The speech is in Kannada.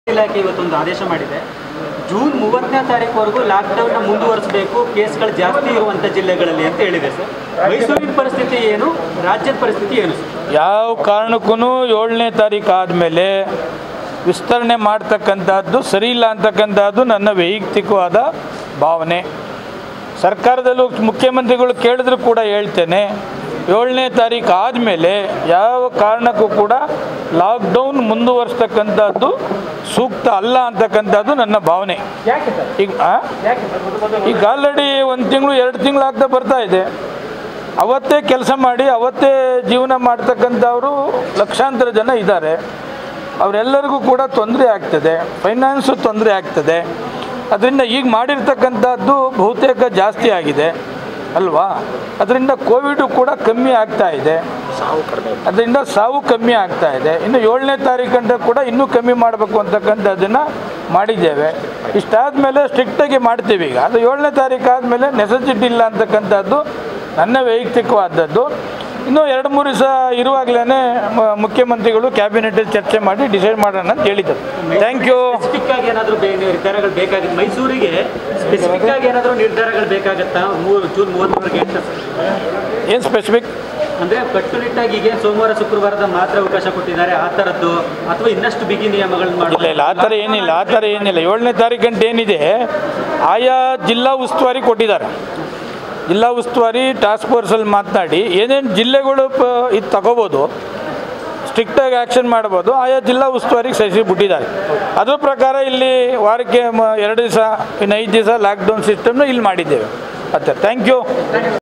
ಇಲಾಖೆ ಇವತ್ತೊಂದು ಆದೇಶ ಮಾಡಿದೆ ಜೂನ್ ಮೂವತ್ತನೇ ತಾರೀಕುವರೆಗೂ ಲಾಕ್ಡೌನ್ನ ಮುಂದುವರಿಸಬೇಕು ಕೇಸ್ಗಳು ಜಾಸ್ತಿ ಇರುವಂಥ ಜಿಲ್ಲೆಗಳಲ್ಲಿ ಅಂತ ಹೇಳಿದೆ ಸರ್ ಮೈಸೂರಿನ ಪರಿಸ್ಥಿತಿ ಏನು ರಾಜ್ಯದ ಪರಿಸ್ಥಿತಿ ಏನು ಸರ್ ಯಾವ ಕಾರಣಕ್ಕೂ ಏಳನೇ ತಾರೀಕು ಆದಮೇಲೆ ವಿಸ್ತರಣೆ ಮಾಡ್ತಕ್ಕಂಥದ್ದು ಸರಿ ಇಲ್ಲ ಅಂತಕ್ಕಂಥದ್ದು ನನ್ನ ವೈಯಕ್ತಿಕವಾದ ಭಾವನೆ ಸರ್ಕಾರದಲ್ಲೂ ಮುಖ್ಯಮಂತ್ರಿಗಳು ಕೇಳಿದ್ರು ಕೂಡ ಹೇಳ್ತೇನೆ ಏಳನೇ ತಾರೀಕು ಆದಮೇಲೆ ಯಾವ ಕಾರಣಕ್ಕೂ ಕೂಡ ಲಾಕ್ಡೌನ್ ಮುಂದುವರಿಸ್ತಕ್ಕಂಥದ್ದು ಸೂಕ್ತ ಅಲ್ಲ ಅಂತಕ್ಕಂಥದ್ದು ನನ್ನ ಭಾವನೆ ಯಾಕೆ ಸರ್ ಈಗ ಆ? ಯಾಕೆ ಸರ್ ಈಗ ಆಲ್ರೆಡಿ ಒಂದು ತಿಂಗಳು ಎರಡು ತಿಂಗಳು ಆಗ್ತಾ ಬರ್ತಾ ಇದೆ ಅವತ್ತೇ ಕೆಲಸ ಮಾಡಿ ಅವತ್ತೇ ಜೀವನ ಮಾಡ್ತಕ್ಕಂಥವರು ಲಕ್ಷಾಂತರ ಜನ ಇದ್ದಾರೆ ಅವರೆಲ್ಲರಿಗೂ ಕೂಡ ತೊಂದರೆ ಆಗ್ತದೆ ಫೈನಾನ್ಸು ತೊಂದರೆ ಆಗ್ತದೆ ಅದರಿಂದ ಈಗ ಮಾಡಿರ್ತಕ್ಕಂಥದ್ದು ಬಹುತೇಕ ಜಾಸ್ತಿ ಆಗಿದೆ ಅಲ್ವಾ ಅದರಿಂದ ಕೋವಿಡು ಕೂಡ ಕಮ್ಮಿ ಆಗ್ತಾ ಇದೆ ಅದರಿಂದ ಸಾವು ಕಮ್ಮಿ ಆಗ್ತಾ ಇದೆ ಇನ್ನು ಏಳನೇ ತಾರೀಕಂటే ಕೂಡ ಇನ್ನೂ ಕಮ್ಮಿ ಮಾಡಬೇಕು ಅಂತಕ್ಕಂಥದ್ದನ್ನು ಮಾಡಿದ್ದೇವೆ ಇಷ್ಟಾದ ಮೇಲೆ ಸ್ಟ್ರಿಕ್ಟಾಗಿ ಮಾಡ್ತೀವಿ ಈಗ ಅದು ಏಳನೇ ತಾರೀಕು ಆದಮೇಲೆ ನೆಸಸಿಟಿ ಇಲ್ಲ ಅಂತಕ್ಕಂಥದ್ದು ನನ್ನ ವೈಯಕ್ತಿಕವಾದದ್ದು ಇನ್ನೂ ಎರಡು ಮೂರು ದಿವಸ ಇರುವಾಗಲೇ ಮುಖ್ಯಮಂತ್ರಿಗಳು ಕ್ಯಾಬಿನೆಟ್ ಚರ್ಚೆ ಮಾಡಿ ಡಿಸೈಡ್ ಮಾಡೋಣ ಅಂತ ಹೇಳಿದರು ಥ್ಯಾಂಕ್ ಯು ಸ್ಪೆಸಿಫಿಕ್ ಆಗಿ ಏನಾದರೂ ನಿರ್ಧಾರಗಳು ಬೇಕಾಗುತ್ತೆ ಮೈಸೂರಿಗೆ ಸ್ಪೆಸಿಫಿಕ್ ಆಗಿ ಏನಾದರೂ ನಿರ್ಧಾರಗಳು ಬೇಕಾಗತ್ತಾ ಮೂರು ಜೂನ್ ಮೂವತ್ತರವರೆಗೆ ಅಂತ ಸರ್ ಏನು ಸ್ಪೆಸಿಫಿಕ್ ಅಂದ್ರೆ ಕಟ್ಟುನಿಟ್ಟಾಗಿ ಈಗ ಸೋಮವಾರ ಶುಕ್ರವಾರದ ಮಾತ್ರ ಅವಕಾಶ ಕೊಟ್ಟಿದ್ದಾರೆ ಆ ಥರದ್ದು ಅಥವಾ ಇನ್ನಷ್ಟು ಬಿಗಿ ನಿಯಮಗಳನ್ನು ಇಲ್ಲ ಮಾಡಿ ಇಲ್ಲ ಆ ಥರ ಏನಿಲ್ಲ ಆ ಥರ ಏನಿಲ್ಲ ಏಳನೇ ತಾರೀಕು ಗಂಟೆ ಏನಿದೆ ಆಯಾ ಜಿಲ್ಲಾ ಉಸ್ತುವಾರಿ ಕೊಟ್ಟಿದ್ದಾರೆ ಜಿಲ್ಲಾ ಉಸ್ತುವಾರಿ ಟಾಸ್ಕ್ ಫೋರ್ಸಲ್ಲಿ ಮಾತನಾಡಿ ಏನೇನು ಜಿಲ್ಲೆಗಳು ಪ ಇದು ತಗೋಬೋದು ಸ್ಟ್ರಿಕ್ಟಾಗಿ ಆ್ಯಕ್ಷನ್ ಮಾಡ್ಬೋದು ಆಯಾ ಜಿಲ್ಲಾ ಉಸ್ತುವಾರಿಗೆ ಸಹಿಸಿ ಬಿಟ್ಟಿದ್ದಾರೆ ಅದ್ರ ಪ್ರಕಾರ ಇಲ್ಲಿ ವಾರಕ್ಕೆ ಮ- ಎರಡು ದಿವಸ ಇನ್ನು ಐದು ದಿವಸ ಲಾಕ್ಡೌನ್ ಸಿಸ್ಟಮ್ನ ಇಲ್ಲಿ ಮಾಡಿದ್ದೇವೆ ಮತ್ತೆ ಥ್ಯಾಂಕ್ ಯು